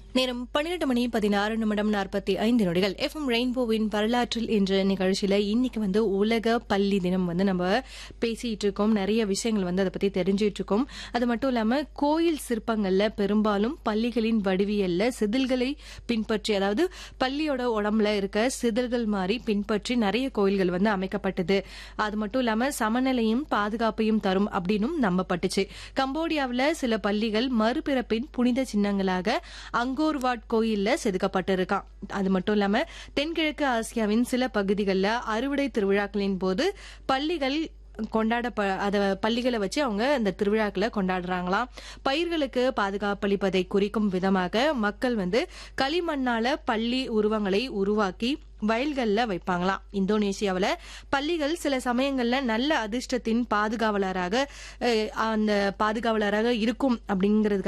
நேரம் பன்னிரண்டு மணி பதினாறு நிமிடம் நாற்பத்தி ஐந்து நொடிகள் எஃப்எம் ரெயின்போவின் வரலாற்றில் என்ற நிகழ்ச்சியில இன்னைக்கு வந்து உலக பள்ளி தினம் வந்து நம்ம பேசிட்டு இருக்கோம் நிறைய விஷயங்கள் வந்து அதை பத்தி தெரிஞ்சிட்டு இருக்கோம் அது மட்டும் இல்லாம கோயில் சிற்பங்கள்ல பெரும்பாலும் பள்ளிகளின் வடிவியல்ல சிதில்களை பின்பற்றி அதாவது பள்ளியோட உடம்புல இருக்க சிதில்கள் மாதிரி பின்பற்றி நிறைய கோயில்கள் வந்து அமைக்கப்பட்டது அது மட்டும் இல்லாம சமநிலையும் பாதுகாப்பையும் தரும் அப்படின்னும் நம்பப்பட்டுச்சு கம்போடியாவில் சில பள்ளிகள் மறுபிறப்பின் புனித சின்னங்களாக அங்கோர்வாட் கோயில்ல செதுக்கப்பட்டிருக்கான் அது மட்டும் இல்லாம தென்கிழக்கு ஆசியாவின் சில பகுதிகளில் அறுவடை திருவிழாக்களின் போது பள்ளிகள் கொண்டாட அத பள்ளிகளை வச்சு அவங்க இந்த திருவிழாக்களை கொண்டாடுறாங்களாம் பயிர்களுக்கு பாதுகாப்பளிப்பதை குறிக்கும் விதமாக மக்கள் வந்து களிமண்ணால பள்ளி உருவங்களை உருவாக்கி வயல்கள்ல வைப்பாங்களாம் இந்தோனேசியாவில் பள்ளிகள் சில சமயங்கள்ல நல்ல அதிர்ஷ்டத்தின் பாதுகாவலராக அஹ், அந்த பாதுகாவலராக இருக்கும் அப்படிங்கிறது